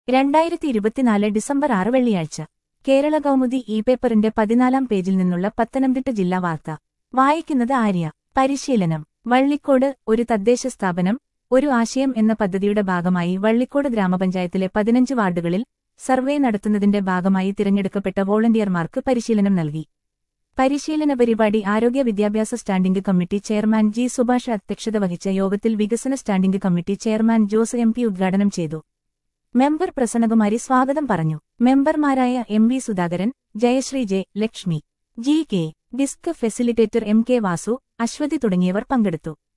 രണ്ടായിരത്തി ഇരുപത്തിനാല് ഡിസംബർ ആറ് വെള്ളിയാഴ്ച കേരള കൗമുദി ഇ പേപ്പറിന്റെ പതിനാലാം പേജിൽ നിന്നുള്ള പത്തനംതിട്ട ജില്ലാ വാർത്ത വായിക്കുന്നത് ആര്യ പരിശീലനം വള്ളിക്കോട് ഒരു തദ്ദേശ സ്ഥാപനം ഒരു ആശയം എന്ന പദ്ധതിയുടെ ഭാഗമായി വള്ളിക്കോട് ഗ്രാമപഞ്ചായത്തിലെ പതിനഞ്ച് വാർഡുകളിൽ സർവേ നടത്തുന്നതിന്റെ ഭാഗമായി തിരഞ്ഞെടുക്കപ്പെട്ട വോളണ്ടിയർമാർക്ക് പരിശീലനം നൽകി പരിശീലന പരിപാടി ആരോഗ്യ വിദ്യാഭ്യാസ standing committee chairman G Subhash അധ്യക്ഷത വഹിച്ച യോഗത്തിൽ വികസന standing committee chairman Jose M P ഉദ്ഘാടനം ചെയ്തു മെമ്പർ പ്രസന്നകുമാരി സ്വാഗതം പറഞ്ഞു മെമ്പർമാരായ M V Sudhakaran Jayasree J Lakshmi G K DISC facilitator M K Vasu Aswathy തുടങ്ങിയവർ പങ്കെടുത്തു